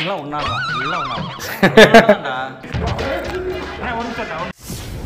எல்லாம் ஒன்றாடலாம் எல்லாம் ஒன்றாடலாம் ஒரு நிமிஷம் ஒரு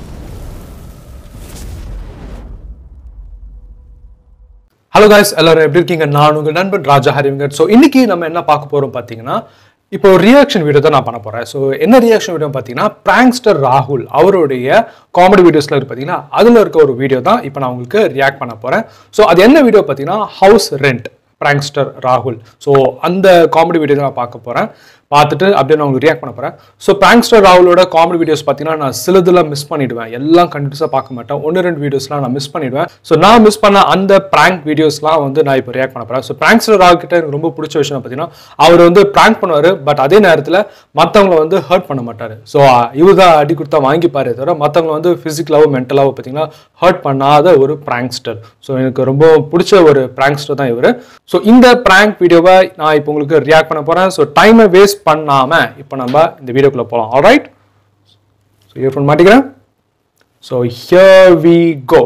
ஹலோ காய்ஸ் எல்லாரும் எப்படி இருக்கீங்க நான் உங்கள் நண்பன் ராஜா ஹரிவங்கட் ஸோ இன்னைக்கு நம்ம என்ன பார்க்க போறோம் பார்த்தீங்கன்னா இப்போ ரியாக்ஷன் வீடியோ தான் நான் பண்ண போறேன் ஸோ என்ன ரியாக்ஷன் வீடியோ பார்த்தீங்கன்னா பிராங்ஸ்டர் ராகுல் அவருடைய காமெடி வீடியோஸ்ல இருக்கு பார்த்தீங்கன்னா அதில் இருக்க ஒரு வீடியோ தான் இப்போ நான் உங்களுக்கு ரியாக்ட் பண்ண போறேன் ஸோ அது என்ன வீடியோ பார்த்தீங்கன்னா ஹவுஸ் ரெண்ட் பிராங்ஸ்டர் ராகுல் ஸோ அந்த காமெடி வீடியோ தான் நான் பார்க்க போறேன் பார்த்துட்டு அப்படியே நான் உங்களுக்கு ரியாக்ட் பண்ண போறேன் ஸோ பிராங்ஸ்டர் ராகுலோட காமெடி வீடியோஸ் பார்த்தீங்கன்னா நான் சிலதுல மிஸ் பண்ணிடுவேன் எல்லாம் கண்டினியூஸாக பார்க்க மாட்டேன் ஒன்று ரெண்டு வீடியோஸ்லாம் நான் மிஸ் பண்ணிடுவேன் ஸோ நான் மிஸ் பண்ண அந்த பிராங்க் வீடியோஸ்லாம் வந்து நான் இப்போ ரியாக்ட் பண்ண போறேன் ஸோ பிராங்ஸ்டர் ராகுல் கிட்ட எனக்கு ரொம்ப பிடிச்ச விஷயம் பார்த்தீங்கன்னா அவர் வந்து பிராங்க் பண்ணுவார் பட் அதே நேரத்தில் மற்றவங்கள வந்து ஹர்ட் பண்ண மாட்டார் ஸோ இவர் தான் அடி கொடுத்தா வாங்கிப்பாரே தவிர மற்றவங்கள வந்து ஃபிசிக்கலாவோ மென்டலாவோ பார்த்தீங்கன்னா ஹர்ட் பண்ணாத ஒரு பிராங்க்ஸ்டர் ஸோ எனக்கு ரொம்ப பிடிச்ச ஒரு பிராங்க்ஸ்டர் தான் இவர் ஸோ இந்த பிராங்க் வீடியோவை நான் இப்போ உங்களுக்கு ரியாக்ட் பண்ண போறேன் ஸோ டைமை வேஸ்ட் பண்ணாம இப்போ நம்ம இந்த வீடியோக்குள்ள போகலாம் ஆல்ரைட் ஸோ இயர்ஃபோன் மாட்டிக்கிறேன் ஸோ ஹியர் வி கோ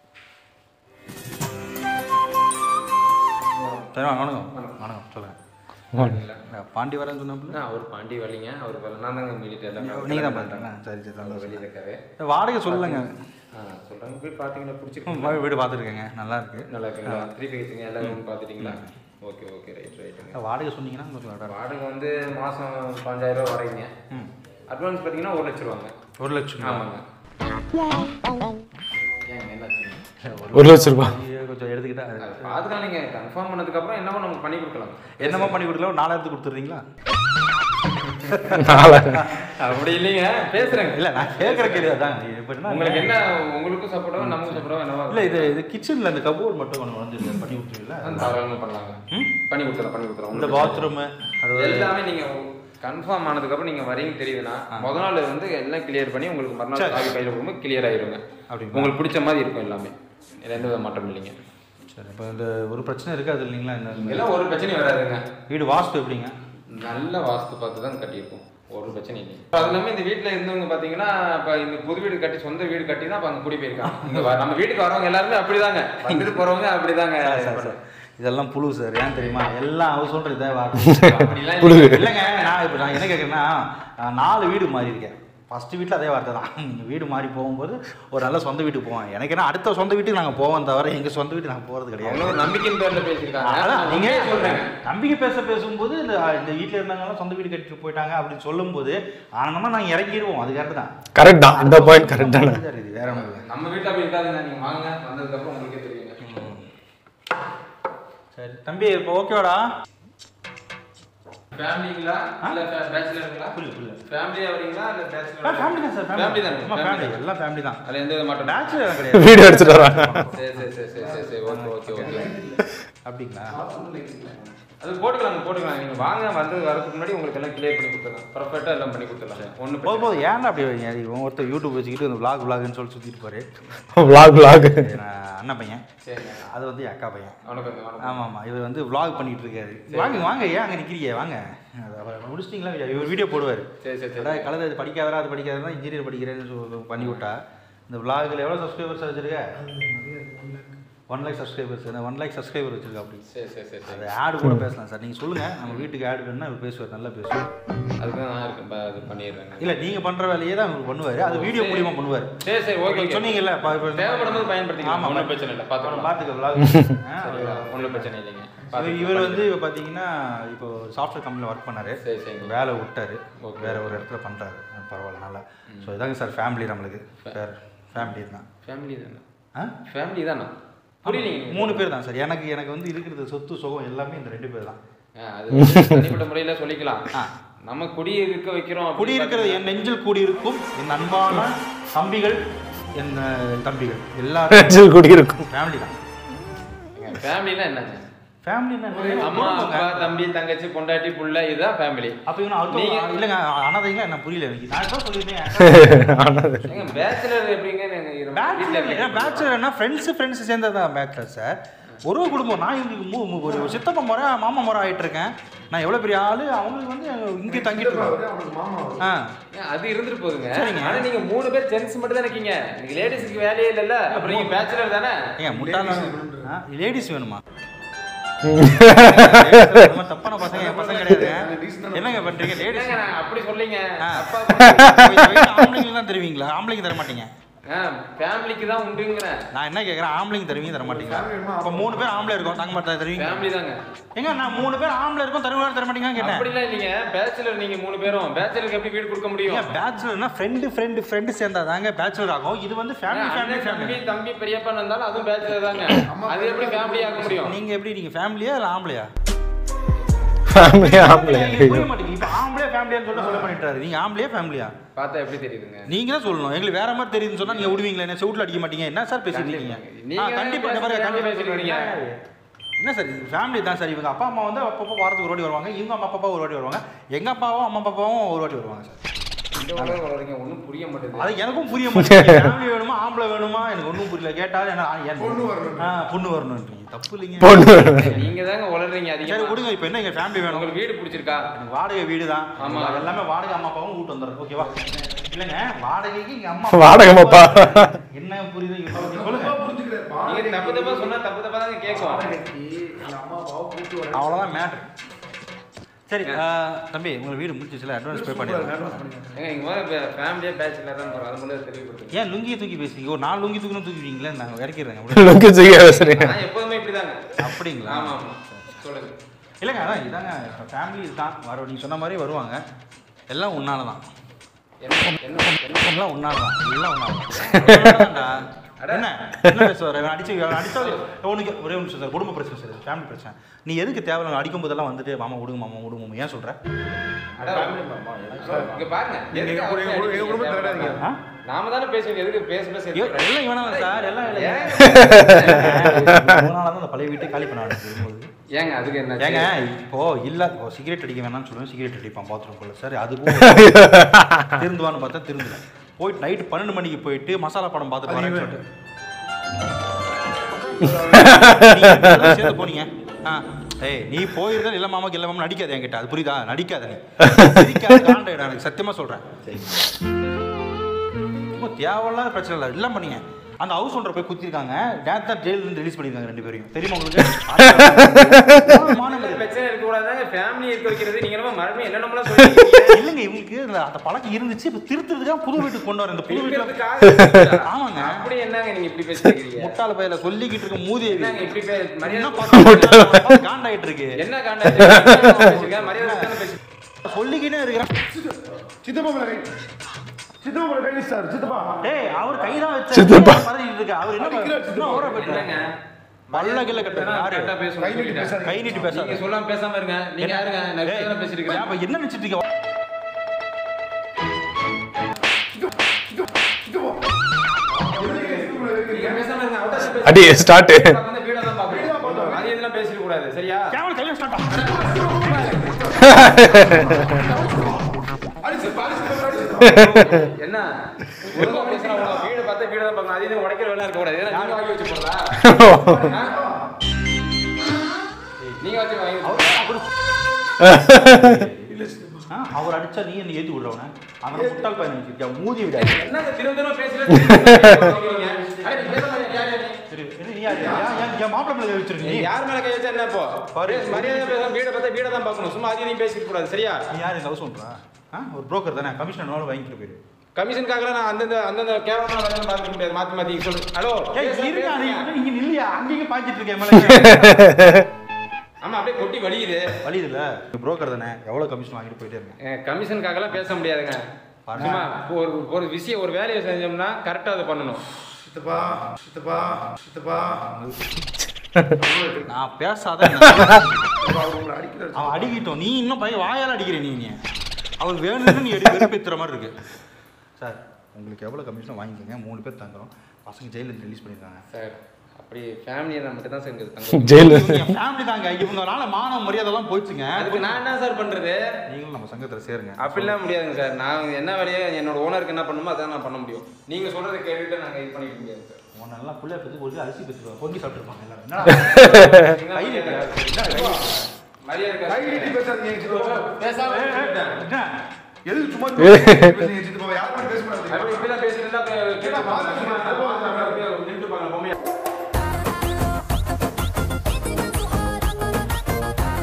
சரி வாங்க வணக்கம் வணக்கம் சொல்லுங்கள் பாண்டி வரேன்னு சொன்னாப்புல அவர் பாண்டி வரலீங்க அவர் வரல நான் தாங்க மீடிட்டு எல்லாம் நீங்கள் தான் பண்ணுறீங்களா சரி சரி சந்தோஷம் வெளியில் இருக்காரு வாடகை சொல்லுங்க ஆ சொல்கிறாங்க போய் பார்த்தீங்கன்னா பிடிச்சி ம், வீடு பார்த்துருக்கேங்க நல்லா இருக்கு நல்லா இருக்குங்களா த்ரீ ஃபேஸுங்க எல்லா ரூம் பார்த்துட்டீங்களா ஓகே ஓகே ரைட் ரைட்டுங்க வாடகை சொன்னீங்கன்னா உங்களுக்கு நல்லா வாடகை வந்து மாதம் பாஞ்சாயிரம் ரூபா வாடகைங்க ம் அட்வான்ஸ் பார்த்தீங்கன்னா ஒரு லட்ச ரூபாங்க ஒரு லட்சம் ஆமாங்க ஏங்க என்னாச்சுங்க ஒரு லட்ச ரூபாய் ஐயோ, கொஞ்சம் எடுத்துக்கிட்டா பார்த்துக்கலாம் நீங்கள் கன்ஃபார்ம் பண்ணதுக்கப்புறம் என்னமோ நமக்கு பண்ணி கொடுக்கலாம் என்னமா பண்ணி கொடுக்கலாம் நாலாயிரத்து கொடுத்துட்றீங்களா அப்படி இல்லைங்க பேசுகிறேங்க இல்லை நான் கேட்குற கேள்வி அதான் இப்போ என்ன உங்களுக்கு என்ன உங்களுக்கும் சப்போர்ட்டாக நமக்கும் சப்போர்ட்டாக என்னவா இல்லை இது இது கிச்சனில் இந்த கபோர்ட் மட்டும் ஒன்று வந்து பண்ணி விட்டுருவீங்களா தாராளமாக பண்ணலாங்க பண்ணி கொடுத்துலாம் பண்ணி கொடுத்துலாம் இந்த ஒண்ணும் பாத்ரூமு அது ஒரு- எல்லாமே நீங்க கன்ஃபார்ம் ஆனதுக்கப்புறம் நீங்க வரீங்க தெரியுதுன்னா முத நாள் வந்து எல்லாம் கிளியர் பண்ணி உங்களுக்கு மறுநாள் சாவி கையில் கொடுக்கும்போது கிளியர் ஆயிருங்க அப்படிங்களா? உங்களுக்கு பிடிச்ச மாதிரி இருக்கும் எல்லாமே இதுல எந்த வித மாற்றம் இல்லைங்க சரி இப்போ இந்த ஒரு பிரச்சனை இருக்காது இல்லைங்களா இந்த இதெல்லாம் ஒரு பிரச்சனையும் வராதுங்க வீடு வாஸ்து எப்படிங்க நல்ல வாஸ்து பார்த்து தான் கட்டியிருக்கோம் ஒரு பிரச்சனை இல்லை அது இல்லாமல் இந்த வீட்டில் இருந்தவங்க பார்த்தீங்கன்னா இப்போ இந்த புது வீடு கட்டி சொந்த வீடு கட்டி தான் இப்போ அங்கே குடி போயிருக்காங்க இங்க வ- நம்ம வீட்டுக்கு வரவங்க எல்லாருமே அப்படிதாங்க வந்துட்டு போறவங்க அப்படிதாங்க இதெல்லாம் புழு சார் ஏன் தெரியுமா எல்லாம் அவ சொல்ற இதே அப்படிலாம் புழு. இல்லைங்க நான் இப்போ நான் என்ன கேட்குறேன்னா நான் நாலு வீடு மாறி இருக்கேன் ஃபர்ஸ்ட் வீட்டில் அதே வார்த்தை தான் நீங்கள் வீடு மாறி போகும்போது ஒரு நல்ல சொந்த வீட்டுக்கு போவேன் எனக்கு என்ன அடுத்த சொந்த வீட்டுக்கு நாங்கள் போவோம் தவிர எங்கள் சொந்த வீட்டுக்கு நாங்கள் போகிறது கிடையாது அவங்க ஒரு நம்பிக்கையின் பேரில் பேசியிருக்காங்க அதான் நான் நீங்க உண்மையை சொல்றேன் நம்பிக்கை பேச பேசும்போது இந்த இந்த வீட்டில் இருந்தவங்கலாம் சொந்த வீடு கட்டிட்டு போயிட்டாங்க அப்படின்னு சொல்லும்போது ஆனந்தமாக நாங்கள் இறங்கிடுவோம் அது கரெக்ட் தான் கரெக்ட் தான் இந்த பாயிண்ட் கரெக்ட் தானே இது வேற ஒன்றும் இல்லை நம்ம வீட்டில் அப்படி இருக்காதுங்க நீங்கள் வாங்க வந்ததுக்கப்புறம் உங்களுக்கே தெரியுங்க சரி தம்பி இப்போ ஓகேவாடா ஃபேமிலிங்களா இல்ல பேச்சுலருங்களா புரியல புரியல ஃபேமிலியா வரீங்களா இல்ல பேச்சுலர் ஃபேமிலி தான் சார் ஃபேமிலி தான் ஆமாம் ஃபேமிலி எல்லாம் ஃபேமிலி தான் அதுல எந்த வித மாற்றம் பேச்சுலர் கிடையாது வீடியோ எடுத்துட்டு வராங்க சரி சரி சரி சரி சரி சரி ஓகே ஓகே ஓகே அப்படிங்களா அது போட்டுக்கலாம் போட்டுக்கலாம் நீங்க வாங்க வந்து வரதுக்கு முன்னாடி உங்களுக்கு எல்லாம் கிளியர் பண்ணி கொடுத்துடலாம் பர்ஃபெக்ட்டா எல்லாம் பண்ணி கொடுத்துடலாம் ஒண்ணு போதும் போதும் ஏன்டா அப்படி வைங்க இவன் ஒருத்தர் யூடியூப் வச்சுக்கிட்டு இந்த vlog vlogன்னு சொல்லி சுற்றிட்டு போரு vlog vlog இது நான் அண்ணன் பையன் சரிங்க அது வந்து என் அக்கா பையன் வணக்கம் வணக்கம் ஆமாம் ஆமாம் இவர் வந்து vlog பண்ணிட்டு இருக்காரு வாங்க வாங்க ஏன் அங்கே நிற்கிறீங்க வாங்க அது அவர் முடிச்சிட்டிங்களா இவர் வீடியோ போடுவார் சரி சரி சரி அதாவது கலந்து அது படிக்காதரா அது படிக்காதரா இன்ஜினியர் படிக்கிறேன்னு சொல்லி பண்ணி விட்டா இந்த vlogல எவ்வளோ சப்ஸ்கிரைபர்ஸ் வச்சிருக்க one lakh subscribers one lakh subscriber வச்சிருக்கா அப்படி சரி சரி சரி சரி அது ஆடு கூட பேசலாம் சார் நீங்கள் சொல்லுங்கள் நம்ம வீட்டுக்கு ஆடு வேணும்னா இவர் பேசுவார் நல்லா பேசுவார் அதுக்கு தான் நான் இருக்கேன் ப- அது பண்ணிடுறேங்க இல்லை நீங்கள் பண்ணுற வேலையே தான் இவர் பண்ணுவார் அது வீடியோ மூலியமாக பண்ணுவார் சரி சரி ஓகே நீங்க ஓகே சொன்னீங்கல்ல பா- இப்ப- தேவைப்படும் போது பயன்படுத்திக்கலாம் ஆமா. ஒன்றும் பிரச்சனை இல்லை பார்த்துக்கலாம் பார்த்துக்க vlog ஒன்றும் பிரச்சனை இல்லைங்க இவர் இவர் வந்து இப்போ பார்த்தீங்கன்னா இப்போ சாஃப்ட்வேர் கம்பெனியில் ஒர்க் பண்ணாரு சரி சரிங்க வேலை விட்டாரு Okay. வேற ஒரு இடத்துல பண்ணுறாரு பரவாயில்ல நல்லா ஸோ இதாங்க சார் ஃபேமிலி நம்மளுக்கு சார் ஃபேமிலி தான் ஃபேமிலி தானே ஆ ஃபேமிலி தானே புரியலீங்க மூணு பேர் தான் சார் எனக்கு எனக்கு வந்து இருக்கிறது சொத்து சுகம் எல்லாமே இந்த ரெண்டு பேர் தான் ஆ, அது வந்து தனிப்பட்ட முறையில் சொல்லிக்கலாம் ஆ. நம்ம குடி இருக்க வைக்கிறோம் அப்படின்னு குடியிருக்கிறது என் நெஞ்சில் கூடியிருக்கும் என் அன்பான தம்பிகள் என் அஹ், தம்பிகள் எல்லாரும் குடியிருக்கும் ஃபேமிலி தான் பார்த்தீங்கன்னா, ஃபேமிலினா என்னங்க ஃபேமிலி அம்மா அப்பா தம்பி தங்கச்சி பொண்டாட்டி புள்ள இதுதான் ஃபேமிலி அப்போ இவன் அவருக்கு நீங்க- இல்லைங்க அனாதைங்களா என்ன புரியல எனக்கு நான் தான் சொல்லியிருந்தேன் ஏங்க பேச்சுலர் எப்படிங்க நீங்க இரு- வீட்ல இருக்கீங்க? பேச்சுலர்னா ஃப்ரெண்ட்ஸு ஃப்ரெண்ட்ஸ் சேர்ந்தது தான் பேச்சுலர் சார் ஒரு ஒரு குடும்பம் நான் இவங்களுக்கு மூ மூ- ஒரு சித்தப்பா முறை மாமா முறை ஆயிட்டு இருக்கேன் நான் எவ்வளோ பெரிய ஆளு அவங்களுக்கு வந்து இங்கே தங்கிட்டு இருக்கோம் ஆ ஏன், அது இருந்துட்டு போகுதுங்க சரிங்க. ஆனா நீங்க மூணு பேர் ஜென்ஸ் மட்டும் தான் இருக்கீங்க நீங்க லேடிஸ்க்கு வேலையே இல்லைல்ல அப்புறம் நீங்க பேச்சுலர் தானே ஏங்க முட்டாள லேடிஸ் வேணுமா ரொம்ப தப்பான பசங்க என் பசங்க கிடையாது என்னங்க பண்றீங்க லேடிஸ் என்னங்க நான் அப்படி சொல்லிங்க அப்பா ஆம்பளைங்களுக்கு தான் தருவீங்களா ஆம்பளைங்க தர மாட்டீங்க ஃபேமிலிக்கு தான் உண்டுங்கிறேன் நான் என்ன கேட்குறேன் ஆம்பளைங்க தருவீங்க தர மாட்டீங்களா இப்போ மூணு பேர் ஆம்பளை இருக்கோம் தங்க மாட்டா தருவீங்க ஃபேமிலி தாங்க ஏங்க நான் மூணு பேர் ஆம்பளை இருக்கோம் தருவாங்க தர மாட்டீங்கன்னு கேட்டேன் அப்படிலாம் இல்லைங்க பேச்சுலர் நீங்க மூணு பேரும் பேச்சுலருக்கு எப்படி வீடு கொடுக்க முடியும் ஏன் பேச்சுலர்னா ஃப்ரெண்டு ஃப்ரெண்டு ஃப்ரெண்டு சேர்ந்தா தாங்க பேச்சுலர் ஆகும் இது வந்து ஃபேமிலி ஃபேமிலி அண்ணன், தம்பி ஃபேமிலி தம்பி பெரியப்பா இருந்தாலும் அதுவும் பேச்சுலர் தாங்க அது எப்படி ஃபேமிலி ஆக முடியும் நீங்க எப்படி நீங்க ஃபேமிலியா இல்ல ஆம்பளையா ஃபேமிலி ஆம்பளை எனக்கு புரிய மாட்டேங்குது இப்போ ஆம்பளையா ஃபேமிலியான்னு சொல்ல சொல்ல பண்ணிட்டாரு நீங்க ஆம்பளையா ஃபேமிலியா பார்த்தா எப்படி தெரியுதுங்க நீங்க தான் சொல்லணும் எங்களுக்கு வேற மாதிரி தெரியுதுன்னு சொன்னா நீங்க விடுவீங்களா என்ன செவுட்ல அடிக்க மாட்டீங்க என்ன சார் பேசிட்டு இருக்கீங்க நீங்க ஆ, கண்டிப்பா இந்த மாதிரி பேசுறது கண்டிப்பா பேசிட்டு இருக்கீங்க. என்ன சார் இது ஃபேமிலி தான் சார் இவங்க அப்பா அம்மா வந்து அப்பப்போ வாரத்துக்கு ஒரு வாட்டி வருவாங்க இவங்க அம்மா அப்பா ஒரு வாட்டி வருவாங்க எங்க அப்பாவும் அம்மா அப்பாவும் ஒரு வாட்டி வருவாங்க சார் இந்த உலகம் வளர்றீங்க ஒன்றும் புரிய மாட்டேங்குது அது எனக்கும் புரிய மாட்டேங்குது ஃபேமிலி வேணுமா ஆம்பளை வேணுமா எனக்கு ஒன்றும் புரியல கேட்டாலும் என்ன ஏன் பொண்ணு வரணும் ஆ பொண்ணு வரணுன்றீங்க தப்பு இல்லைங்க பொண்ணு நீங்க தாங்க வளர்றீங்க சரி அதிகமா விடுங்க இப்போ என்ன எங்க ஃபேமிலி வேணும் உங்களுக்கு வீடு பிடிச்சிருக்கா எனக்கு வாடகை வீடு தான் ஆமா. எல்லாமே வாடகை அம்மா அப்பாவும் கூட்டு வந்துடுறேன் ஓகேவா இல்லைங்க வாடகைக்கு எங்க அம்மா வாடகை அம்மா. என்ன புரியுது இப்போ நீங்க சொல்லுங்க நீங்க தப்பு தப்பா சொன்னா தப்பு தப்பா தாங்க கேட்கும் அவ்வளோதான் மேட்ரு சரி ஆஹ், தம்பி உங்களுக்கு வீடு முடிச்சிச்சுல அட்வான்ஸ் பே பண்ணிடுறேன் ஏங்க இங்க மாதிரி ஃபேமிலியே பேச்சுலர் தான் போறோம் அது மட்டும் தெளிவுபடுத்துங்க ஏன் லுங்கியை தூக்கி பேசுறீங்க ஒரு நாலு லுங்கி தூக்கணும் தூக்கிடுவீங்களே நான் இறக்கிடுறேங்க லுக்கு தூக்கி பேசுறீங்க நான் எப்போதுமே இப்படிதாங்க அப்படிங்களா ஆமா ஆமா சொல்லுங்க இல்லைங்க அதான் இதாங்க ஃபேமிலி தான் வர நீங்கள் சொன்ன மாதிரி வருவாங்க எல்லாம் உன்னால தான் என்ன என்ன என்ன எல்லாம் உன்னால தான் எல்லாம் உன்னால தான் என்ன என்ன பேசுவார் இவன் அடிச்சு இவன் அடிச்சா உனக்கு ஒரே ஒரு நிமிஷம் சார் குடும்ப பிரச்சனை சார் ஃபேமிலி பிரச்சனை நீ எதுக்கு தேவையில்ல அடிக்கும் போதெல்லாம் வந்துட்டு மாமா விடுங்க மாமா விடுங்க மாமா ஏன் சொல்ற அட, இங்க பாருங்க எதுக்கு எங்க அவரை குடும்பம் எங்க குடும்பத்தை அடிக்கிறீங்க? விடாதீங்க. ஆ? நாம தானே பேசுவீங்க எதுக்கு பேச பேச ஐயோ, எல்லாம் இவனா சார் எல்லாம் இல்லை ஏங்க? அதனால தான் அந்த பழைய வீட்டை காலி பண்ண ஆரம்பிச்சு ஏங்க அதுக்கு என்ன ஏங்க இப்போ இல்ல இப்போ சிகரெட் அடிக்க வேணாம்னு சொல்லுவேன் சிகரெட் அடிப்பான் பாத்ரூம் குள்ள சார் அது திருந்துவான்னு பார்த்தா திருந்தல போயிட்டு நைட்டு பன்னெண்டு மணிக்கு போயிட்டு மசாலா படம் பார்த்துட்டு வரேன்னு சொல்லிட்டு நீங்க எல்லாம் சேர்ந்து போனீங்க ஆ ஏய் நீ போயிருந்தா இல்ல மாமா இல்ல மாமா நடிக்காத என்கிட்ட அது புரியுதா நடிக்காத நீ சிரிக்காத காண்டாயிடும் எனக்கு சத்தியமா சொல்றேன் ரொம்ப தேவையில்லாத பிரச்சனை இல்லை எல்லாம் பண்ணீங்க அந்த ஹவுஸ் ஒன்றை போய் குத்திருக்காங்க டேத் தான் ஜெயிலிருந்து ரிலீஸ் பண்ணிருக்காங்க ரெண்டு பேரையும் தெரியுமா உங்களுக்கு மான மரியாதை. பிரச்சனை இருக்க கூடாதாங்க ஃபேமிலி இருக்க வைக்கிறது நீங்க நம்ம மறுபடியும் என்னென்னமோ சொல்றீங்க இல்லைங்க இவங்களுக்கு இந்த அந்த பழக்கம் இருந்துச்சு இப்போ திருத்துறதுக்காக புது வீட்டுக்கு கொண்டு வர இந்த புது வீட்டில் இருக்கிறதுக்காக ஆமாங்க. அப்படி என்னங்க நீங்க இப்படி பேசிக்கிறீங்க முட்டாள பையில சொல்லிக்கிட்டு இருக்க மூதேவி என்னங்க இப்படி பே என்ன மரியாதை பார்த்தா காண்டாயிட்டு இருக்கு என்ன காண்டாக்ட் பேசிருக்கேன் மரியாதை தானே பேசி சொல்லிக்கிட்டே இருக்கிறேன் சித்தப்பா மேல கை சித்தப்பா மேல கை சார் சித்தப்பா டேய் அவர் கைதான் வச்சு சித்தப்பா. பதறிட்டு இருக்கு அவர் என்ன அடிக்கிறார் சித்தப்பா. என்ன ஓர போயிட்டாங்க என்னங்க பல்ல கில்ல கட்டுறது யாரு? கரெக்டா பேசணும் கை நீட்டி சொல்லிட்டேன். பேசாதீங்க. கை நீட்டி பேசாத நீங்க சொல்லாம பேசாம இருங்க நீங்க யாருங்க நான் ஏய், இப்படி பேசிட்டு அப்ப இருக்கேன் என்ன நினைச்சிட்டு இருக்க நீங்க பேசாம இருங்க அவர்ட்ட பேசுங்க. அடி ஸ்டார்ட் வந்து வீடை தான் பார்க்கணும். அது இதெல்லாம் பேசிக்க கூடாது சரியா கேவலம் கையில ஸ்டார்ட் என்ன ஒழுங்கா பேசுனா ஒழுங்கா. வீடு பார்த்தா வீடு தான் பார்க்கணும் அது இது உடைக்கிற வேலை இருக்க கூடாது ஏன்னா நீங்க வாங்கி வச்சு போறதா நீங்க வச்சு வாங்கி ஆ, அவர் அடிச்சா நீ என்ன ஏத்தி விடுறவன அவன் முட்டாள் பையன் நினைச்சிருக்கியா மூதி விட என்னங்க திரும்ப திரும்ப பேசுறீங்க அட, நீ பேசாம இரு. யார் யார் நீ? சரி என்ன நீ யாரு ஏன் ஏன் என் மாப்பிள்ளை மேல வச்சிருக்க நீ நீ யார் மேல கை வச்சா என்ன இப்போ பாரு. மரியாதை பேச வீடை பார்த்தா வீடை தான் பார்க்கணும் சும்மா அதையும் நீ பேசிக்க கூடாது சரியா நீ யாரு இந்த ஹவுஸ் ஓனரா ஆ ஒரு புரோக்கர் தானே கமிஷன் வாங்கிட்டு போயிரு கமிஷனுக்காக நான் அந்தந்த அந்தந்த கேவலமான வேலையை பார்த்துக்க முடியாது மாத்தி மாத்தி சொல்லு ஹலோ ஏய் இருக்கா நீ இங்க நில்லையா அங்கேயும் பாய்ச்சிட்டு இருக்கேன் மேல ஆமா அப்படியே கொட்டி வலியுது வழி இல்ல புரோக்கர் தானே எவ்வளவு கமிஷன் வாங்கிட்டு போயிட்டே இருக்கேன் கமிஷனுக்காகலாம் பேச முடியாதுங்க பாருங்க. சும்மா இப்போ ஒரு ஒரு விஷயம் ஒரு வேலையை செஞ்சோம்னா கரெக்டாக அதை பண்ணணும் சித்தப்பா சித்தப்பா சித்தப்பா நான் பேசாத சித்தப்பா, அவர் உங்களை அடிக்கிறார் அவன் அடிக்கிட்டோம் நீ இன்னும் பையன் வாயால அடிக்கிற நீ நீ அவர் வேணும்னு நீ எடுத்து வெறுப்பேத்துற மாதிரி இருக்கு சார் உங்களுக்கு எவ்வளவு கமிஷன் வாங்கிக்கோங்க மூணு பேர் தங்குறோம் பசங்க ஜெயிலில் ரிலீஸ் பண்ணிருக்காங்க சார் அப்படி ஃபேமிலியை நான் மட்டும் தான் செஞ்சது தங்க ஜெயிலு ஃபேமிலி தாங்க இவங்கனால மான மரியாதைலாம் போயிடுச்சுங்க அதுக்கு நான் என்ன சார் பண்றது நீங்களும் நம்ம சங்கத்தில் சேருங்க அப்படிலாம் முடியாதுங்க சார் நான் என்ன வேலையை என்னோட ஓனருக்கு என்ன பண்ணணுமோ அதான் நான் பண்ண முடியும் நீங்க சொல்றதை கேட்டுட்டு நாங்க இது பண்ணிக்க முடியாது சார் உன்னை நல்லா புள்ளைய பற்றி ஒரு அரிசி பற்றி பொங்கி சாப்பிட்டுருப்பாங்க எல்லாரும் என்னடா? கை நீட்டு. என்ன கை நீட்டு? மரியாதை கை நீட்டி பேசாதீங்க சித்தப்பா பேசாம இருந்துட்டேன். என்ன? எதுக்கு சும்மா பேசுறீங்க சித்தப்பா யார் மாதிரி பேச அப்படி மாட்டீங்க இப்படிலாம் பேசிட்டு இருந்தா அப்புறம் கேட்டுப்பாங்க. சும்மா நின்னுட்டு இருப்பாங்க, பொம்மையா.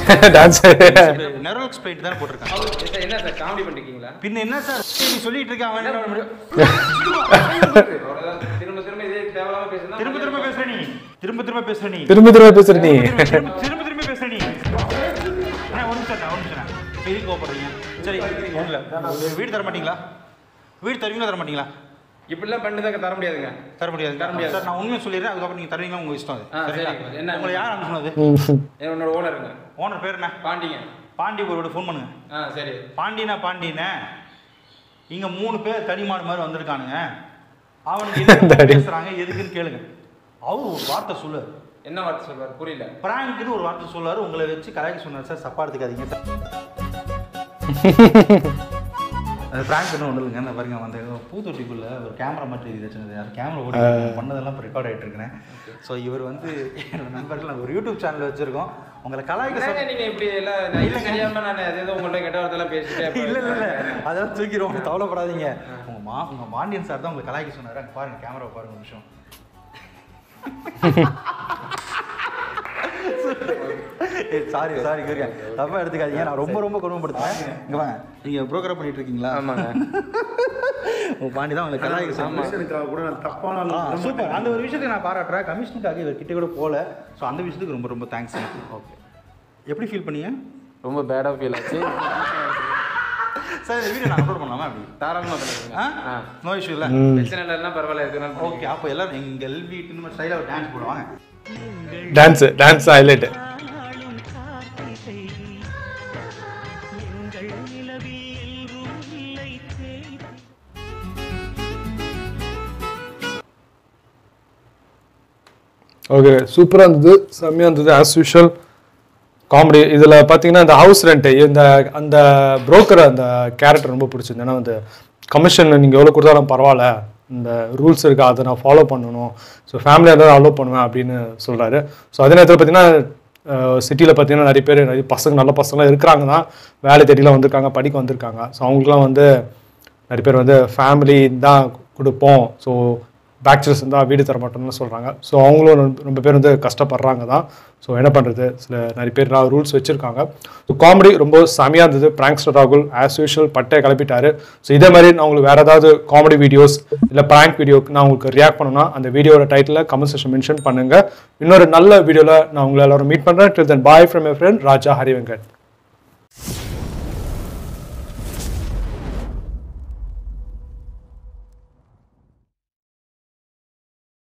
டான்ஸ் நெரோலக்ஸ் பெயிண்ட் தான் போட்டிருக்காங்க அவரு சார், என்ன சார் காமெடி பண்ணிருக்கீங்களா பின்ன என்ன சார் நீ சொல்லிட்டு இருக்க அவன் என்ன பண்ண முடியும்? அவ்வளவுதான். திரும்ப திரும்ப இதே தேவையில்லாம பேசுனா திரும்ப திரும்ப பேசுற நீ திரும்ப திரும்ப பேசுற நீ திரும்ப திரும்ப பேசுற நீ திரும்ப திரும்ப திரும்ப பேசுற நீ அண்ணா, ஒரு நிமிஷம் அண்ணா, ஒரு நிமிஷம் அண்ணா. இப்ப எதுக்கு கோவப்படுறீங்க சரி ஒண்ணும் இல்ல வீடு தர மாட்டீங்களா வீடு தருவீங்களா தர மாட்டீங்களா இப்படிலாம் பண்ணிதாங்க தர முடியாதுங்க தர முடியாது தர முடியாது சார் நான் உண்மையை சொல்லிடுறேன் அதுக்கப்புறம் நீங்க தருவீங்களா உங்க இஷ்டம் அது ஆ, சரிங்களா? சரிங்க. என்ன? உங்களை யார் அனுப்புனது என்னோட ஓனருங்க ஓனர் பேர் என்ன பாண்டிங்க பாண்டி ஒருவோட ஃபோன் பண்ணுங்க ஆ சரி பாண்டினா பாண்டினே இங்க மூணு பேர் தடிமாடு மாதிரி வந்திருக்கானுங்க அவனுக்கு என்ன பேசுறாங்க எதுக்குன்னு கேளுங்க அவர் ஒரு வார்த்தை சொல்லுவார் என்ன வார்த்தை சொல்வார் புரியல பிராங்க்னு ஒரு வார்த்தை சொல்லுவார் உங்களை வச்சு கலாய்க்க சொன்னார் சார் தப்பா எடுத்துக்காதீங்க சார் அது பிராங்க்னு ஒன்றும் இல்லைங்க நான் பாருங்க அந்த பூத்தொட்டிக்குள்ள ஒரு கேமரா மட்டும் இருக்குது சின்னது அது கேமரா ஓடி பண்ணதெல்லாம் இப்போ ரெக்கார்ட் ஆகிட்டு இருக்கிறேன் ஸோ இவர் வந்து என்னோட நண்பர்கள் நாங்கள் ஒரு யூடியூப் சேனல் வச்சிருக்கோம் உங்களை கலாய்க்க என்னங்க சொன்ன நீங்க இப்படி எல்லாம் நான் இல்ல தெரியாம நான் ஏதோ உங்கள்ட்ட கெட்ட வார்த்தைலாம் பேசிட்டே இல்ல இல்ல இல்ல அதெல்லாம் தூக்கிடுவோம் கவலைப்படாதீங்க உங்க மா உங்க மாண்டியன் சார் தான் உங்களை கலாய்க்க சொன்னாரு அங்க பாருங்க கேமரா பாருங்க ஒரு நிமிஷம் சாரி சாரி கேட்க தப்பா எடுத்துக்காதீங்க நான் ரொம்ப ரொம்ப கொடுமைப்படுத்துறேன் இங்க வாங்க நீங்க புரோக்கரா பண்ணிட்டு இருக்கீங்களா ஆமாங்க உங்க பாண்டி தான் உங்களை கலாய்க்க சொன்னாரு மனுஷனுக்காக கூட நான் தப்பான ஆ, சூப்பர் அந்த ஒரு விஷயத்தை நான் பாராட்டுறேன் கமிஷனுக்காக இவர் கிட்ட கூட போகல ஸோ அந்த விஷயத்துக்கு ரொம்ப ரொம்ப தேங்க்ஸ் ஓகே எப்படி ஃபீல் பண்ணீங்க ரொம்ப பேடா ஃபீல் ஆச்சு சார் இந்த வீடியோ நான் அப்லோட் பண்ணலாமா அப்படி தாராளமா பண்ணுங்க ஆ நோ இஷ்யூ இல்லை பிரச்சனை இல்லைன்னா பரவாயில்ல இருக்குனாலும் ஓகே அப்போ எல்லாரும் எங்கள் வீட்டு நம்ம ஸ்டைலாக ஒரு டான்ஸ் போடுவாங்க டான்ஸ் டான்ஸ் ஹைலைட் ஓகே சூப்பராக இருந்தது செம்மையாக இருந்தது ஆஸ் யூஷுவல் காமெடி இதில் பார்த்தீங்கன்னா இந்த ஹவுஸ் ரெண்ட்டு இந்த அந்த புரோக்கர் அந்த கேரக்டர் ரொம்ப பிடிச்சிருந்தது ஏன்னா வந்து கமிஷன் நீங்கள் எவ்வளோ கொடுத்தாலும் பரவாயில்ல இந்த ரூல்ஸ் இருக்குது அதை நான் ஃபாலோ பண்ணணும் ஸோ ஃபேமிலியாக இருந்தால் அலோவ் பண்ணுவேன் அப்படின்னு சொல்கிறாரு ஸோ அதே நேரத்தில் பார்த்தீங்கன்னா சிட்டியில் பார்த்தீங்கன்னா நிறைய பேர் நிறைய பசங்க நல்ல பசங்களாம் இருக்கிறாங்க தான் வேலை தேடிலாம் வந்திருக்காங்க படிக்க வந்திருக்காங்க ஸோ அவங்களுக்குலாம் வந்து நிறைய பேர் வந்து ஃபேமிலி தான் கொடுப்போம் ஸோ பேச்சுலர்ஸ் இருந்தால் வீடு தர மாட்டோம்னு சொல்கிறாங்க ஸோ அவங்களும் ரொம்ப- ரொம்ப பேர் வந்து கஷ்டப்படுறாங்க தான் ஸோ என்ன பண்ணுறது சில நிறைய பேர் ரூல்ஸ் வச்சுருக்காங்க ஸோ காமெடி ரொம்ப செமையாக இருந்தது பிராங்க்ஸ்டர் ராகுல் ஆஸ் யூஷுவல் பட்டே கிளப்பிட்டாரு ஸோ இதே மாதிரி நான் உங்களுக்கு வேறு ஏதாவது காமெடி வீடியோஸ் இல்லை ப்ராங்க் வீடியோக்கு நான் உங்களுக்கு ரியாக்ட் பண்ணணும்னா அந்த வீடியோட டைட்டில் கமெண்ட் செக்ஷன் மென்ஷன் பண்ணுங்கள் இன்னொரு நல்ல வீடியோவில் நான் உங்களை எல்லாரும் மீட் பண்ணுறேன் டில் தென் bye from a friend Raja ஹரிவெங்கட்